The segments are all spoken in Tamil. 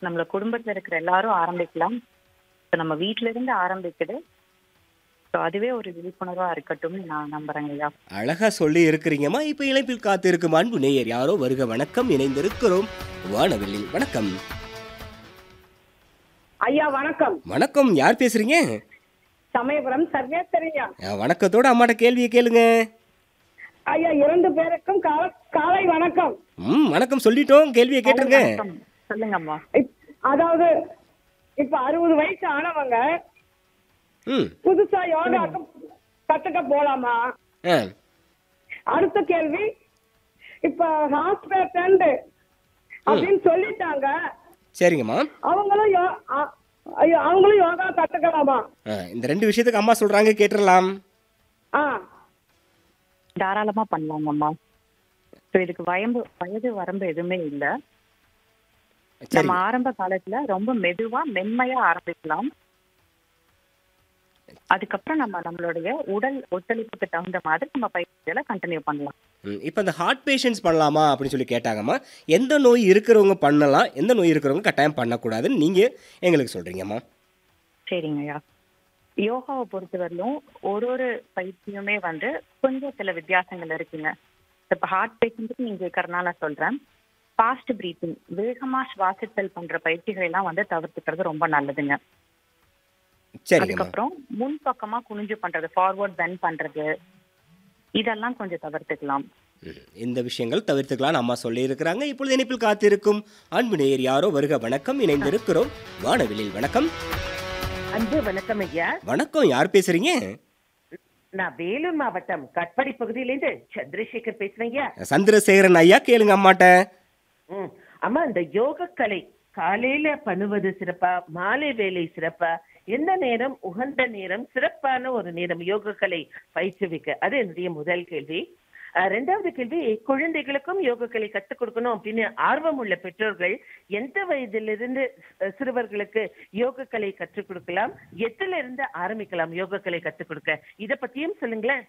நம்மள குடும்பத்துல இருக்கிற எல்லாரும் ஆரம்பிக்கலாம் இப்ப நம்ம வீட்ல இருந்து ஆரம்பிக்குது ஸோ அதுவே ஒரு விழிப்புணர்வா இருக்கட்டும்னு நான் நம்புறேங்க ஐயா அழகா சொல்லி இருக்கிறீங்கம்மா இப்போ இணைப்பில் காத்திருக்கும் அன்பு நேயர் யாரோ வருக வணக்கம் இணைந்திருக்கிறோம் வானவில்லில் வணக்கம் ஐயா வணக்கம் வணக்கம் யார் பேசுறீங்க சமயபுரம் சர்வேஸ்வரியா அஹ், வணக்கத்தோட அம்மாட்ட கேள்வியை கேளுங்க ஐயா இரண்டு பேருக்கும் காலை காலை வணக்கம் ம் வணக்கம் சொல்லிட்டோம் கேள்வியை கேட்டுருங்க வணக்கம். சொல்லுங்கம்மா இப்- அதாவது இப்ப அறுபது வயசு ஆனவங்க ம் புதுசா யோகாக்கு கத்துக்க போலாமா ஆ அடுத்த கேள்வி இப்ப ஹாஸ்பிட்டல் அப்படின்னு சொல்லிட்டாங்க சரிங்கம்மா அவங்களும் யோ- அ- ஐயோ, அவங்களும் யோகா கத்துக்கலாமா ஆ, இந்த ரெண்டு விஷயத்துக்கு அம்மா சொல்றாங்க கேட்டுடலாம் ஆ தாராளமா பண்ணலாங்கம்மா ஸோ இதுக்கு வயம்பு வயது வரம்பு எதுவுமே இல்ல நம்ம சரிங்க ஆரம்ப காலத்துல ரொம்ப மெதுவா மென்மையா ஆரம்பிக்கலாம் அதுக்கப்புறம் நம்ம நம்மளுடைய உடல் ஒத்துழைப்புக்கு தகுந்த மாதிரி நம்ம பயிற்சிகளை கண்டினியூ பண்ணலாம் ம், இப்போ இந்த ஹார்ட் பேஷண்ட்ஸ் பண்ணலாமா அப்படின்னு சொல்லி கேட்டாங்கம்மா எந்த நோய் இருக்கிறவங்க பண்ணலாம் எந்த நோய் இருக்கிறவங்க கட்டாயம் பண்ணக்கூடாதுன்னு நீங்கள் எங்களுக்கு சொல்கிறீங்கம்மா சரிங்கய்யா யோகாவை பொறுத்தவரையிலும் ஒரு ஒரு பயிற்சியுமே வந்து கொஞ்சம் சில வித்தியாசங்கள் இருக்குங்க இப்போ ஹார்ட் பேஷண்ட்டுக்கு நீங்க கேட்கறதுனால நான் சொல்றேன் ஃபாஸ்ட் பிரீத்திங் வேகமா சுவாசித்தல் பண்ற பயிற்சிகளை எல்லாம் வந்து தவிர்த்துக்கிறது ரொம்ப நல்லதுங்க சரிங்கம்மா அதுக்கப்புறம் முன் பக்கமா குனிஞ்சு பண்றது ஃபார்வர்ட் பென் பண்றது இதெல்லாம் கொஞ்சம் தவிர்த்துக்கலாம் ம், இந்த விஷயங்கள் தவிர்த்துக்கலாம் அம்மா சொல்லியிருக்கிறாங்க இப்பொழுது இணைப்பில் காத்திருக்கும் அன்பு நேயர் யாரோ வருக வணக்கம் இணைந்திருக்கிறோம் வானவிலில் வணக்கம் அன்பு வணக்கம் ஐயா வணக்கம் யார் பேசுறீங்க நான் வேலூர் மாவட்டம் கட்பாடி பகுதியிலேருந்து சந்திரசேகர் பேசுறேன் ஐயா சந்திரசேகரன் ஐயா கேளுங்க அம்மாட்ட ம். அம்மா இந்த யோக கலை காலையில பண்ணுவது சிறப்பா மாலை வேலை சிறப்பா எந்த நேரம் உகந்த நேரம் சிறப்பான ஒரு நேரம் யோக கலை பயிற்றுவிக்க அது என்னுடைய முதல் கேள்வி அஹ், ரெண்டாவது கேள்வி குழந்தைகளுக்கும் யோக கலை கற்றுக் கொடுக்கணும் அப்படின்னு ஆர்வம் உள்ள பெற்றோர்கள் எந்த வயதிலிருந்து அஹ், சிறுவர்களுக்கு யோக கலை கற்றுக் கொடுக்கலாம் எத்துல இருந்து ஆரம்பிக்கலாம் யோக கலை கற்றுக் கொடுக்க இத பத்தியும் சொல்லுங்களேன்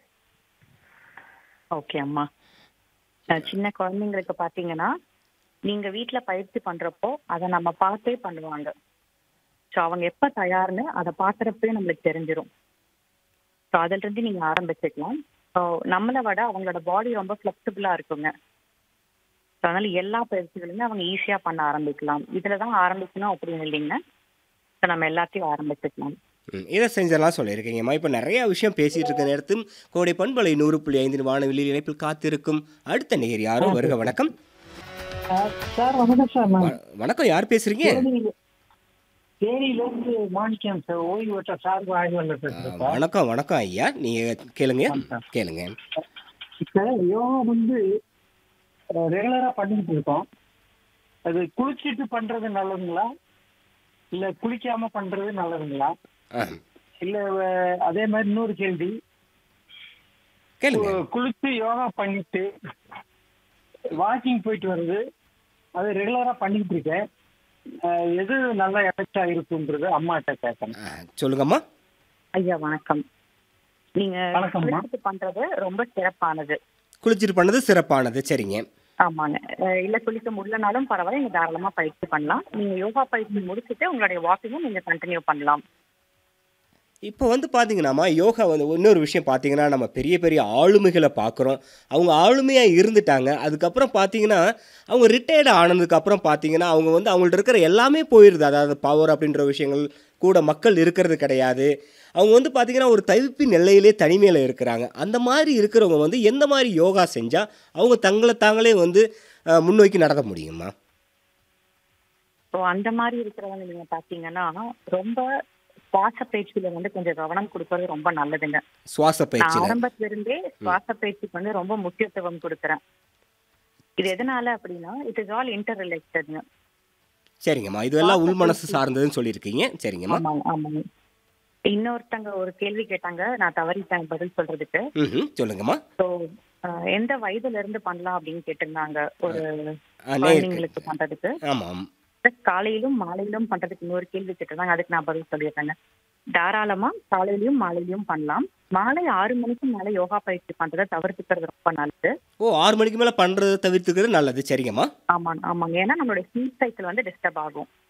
ஓகே அம்மா அஹ் சின்ன குழந்தைங்களுக்கு பாத்தீங்கன்னா நீங்க வீட்ல பயிற்சி பண்றப்போ அதை நம்ம பார்த்தே பண்ணுவாங்க ஸோ அவங்க எப்ப தயார்னு அதை பார்க்கறப்பே நம்மளுக்கு தெரிஞ்சிரும் ஸோ அதுல இருந்து நீங்க ஆரம்பிச்சுக்கலாம் ஸோ நம்மளை விட அவங்களோட பாடி ரொம்ப ஃபிளெக்சிபிளா இருக்குங்க ஸோ அதனால எல்லா பயிற்சிகளுமே அவங்க ஈஸியா பண்ண ஆரம்பிக்கலாம் இதுல தான் ஆரம்பிக்கணும் அப்படின்னு இல்லைங்க ஸோ நம்ம எல்லாத்தையும் ஆரம்பிச்சுக்கலாம் ம், இதை செஞ்செல்லாம் சொல்லியிருக்கீங்கம்மா இப்போ நிறைய விஷயம் பேசிட்டு இருக்க நேரத்தில் கோடை பண்பலை நூறு புள்ளி ஐந்து வானவிலில் இணைப்பில் காத்திருக்கும் அடுத்த நேயர் யாரோ வருக வணக்கம் சார் வணக்கம் சார் நான் வ- வணக்கம் யார் பேசுறீங்க தேனியில- தேனியிலிருந்து மாணிக்கம் சார் ஓய்வு பெற்ற சார்பு ஆய்வாளர் பேசுறேன் சார் வணக்கம் வணக்கம் ஐயா நீங்க கேளுங்க கேளுங்க இப்ப யோகா வந்து ரெகுலரா பண்ணிட்டு இருக்கோம் அது குளிச்சிட்டு பண்றது நல்லதுங்களா இல்ல குளிக்காம பண்றது நல்லதுங்களா ஆ, இல்ல அஹ், அதே மாதிரி இன்னொரு கேள்வி கேளுங்க கு- குளிச்சு யோகா பண்ணிட்டு வாக்கிங் போயிட்டு வருது அது ரெகுலரா பண்ணிட்டு இருக்கேன் அஹ், எது நல்ல எஃபெக்டா இருக்குன்றது அம்மாட்ட கேட்கணும் ஆ, சொல்லுங்கம்மா ஐயா வணக்கம் நீங்க வணக்கம்மா. குளிச்சுட்டு பண்றது ரொம்ப சிறப்பானது குளிச்சிட்டு பண்ணது சிறப்பானது சரிங்க ஆமாங்க அஹ் இல்ல குளிக்க முடியலனாலும் பரவாயில்ல நீங்க தாராளமா பயிற்சி பண்ணலாம் நீங்க யோகா பயிற்சி முடிச்சுட்டு உங்களுடைய வாக்கிங்கும் நீங்க கண்டினியூ பண்ணலாம் இப்போ வந்து பார்த்தீங்கன்னாம்மா யோகா வந்து இன்னொரு விஷயம் பார்த்தீங்கன்னா நம்ம பெரிய பெரிய ஆளுமைகளை பார்க்குறோம் அவங்க ஆளுமையாக இருந்துட்டாங்க அதுக்கப்புறம் பார்த்தீங்கன்னா அவங்க ரிட்டையர்டு ஆனதுக்கப்புறம் பார்த்தீங்கன்னா அவங்க வந்து அவங்கள்ட்ட இருக்கிற எல்லாமே போயிடுது அதாவது பவர் அப்படின்ற விஷயங்கள் கூட மக்கள் இருக்கிறது கிடையாது அவங்க வந்து பார்த்தீங்கன்னா ஒரு தவிப்பின் எல்லையிலே தனிமையில் இருக்கிறாங்க அந்த மாதிரி இருக்கிறவங்க வந்து எந்த மாதிரி யோகா செஞ்சால் அவங்க தங்களை தாங்களே வந்து அஹ், முன்னோக்கி நடத்த முடியுமா ஸோ அந்த மாதிரி இருக்கிறவங்க நீங்க பாத்தீங்கன்னா ரொம்ப சுவாச பயிற்சியில வந்து கொஞ்சம் கவனம் கொடுக்கறது ரொம்ப நல்லதுங்க சுவாச நான் பயிற்சியில் ஆரம்பத்துல இருந்தே சுவாச பயிற்சிக்கு வந்து ரொம்ப முக்கியத்துவம் கொடுக்குறேன் இது எதனால அப்படின்னா இட் இஸ் ஆல் இன்டர் ரிலேட்டட்ங்க சரிங்கம்மா இதுவெல்லாம் உள் மனசு சார்ந்ததுன்னு சொல்லியிருக்கீங்க சரிங்கம்மா ஆமாங்க ஆமாங்க இன்னொருத்தங்க ஒரு கேள்வி கேட்டாங்க நான் தவறிட்டேன் பதில் சொல்றதுக்கு ம் சொல்லுங்கம்மா ஸோ எந்த வயதுல இருந்து பண்ணலாம் அப்படின்னு கேட்டிருந்தாங்க ஒரு ஆ, நேருக்கு குழந்தைங்களுக்கு பண்றதுக்கு ஆமாம் Plus காலையிலும் மாலையிலும் பண்றதுக்கு இன்னொரு கேள்வி கேட்டிருந்தாங்க அதுக்கு நான் பதில் சொல்லிடுறேங்க தாராளமா காலையிலயும் மாலையிலயும் பண்ணலாம் மாலை ஆறு மணிக்கு மேல யோகா பயிற்சி பண்றதை தவிர்த்துக்கிறது ரொம்ப நல்லது ஓ ஆறு மணிக்கு மேலே பண்ணுறதை தவிர்த்துக்கிறது நல்லது சரிங்கம்மா ஆமாங்க ஆமாங்க ஏன்னா நம்மளுடைய ஸ்லீப் சைக்கிள் வந்து டிஸ்டர்ப் ஆகும்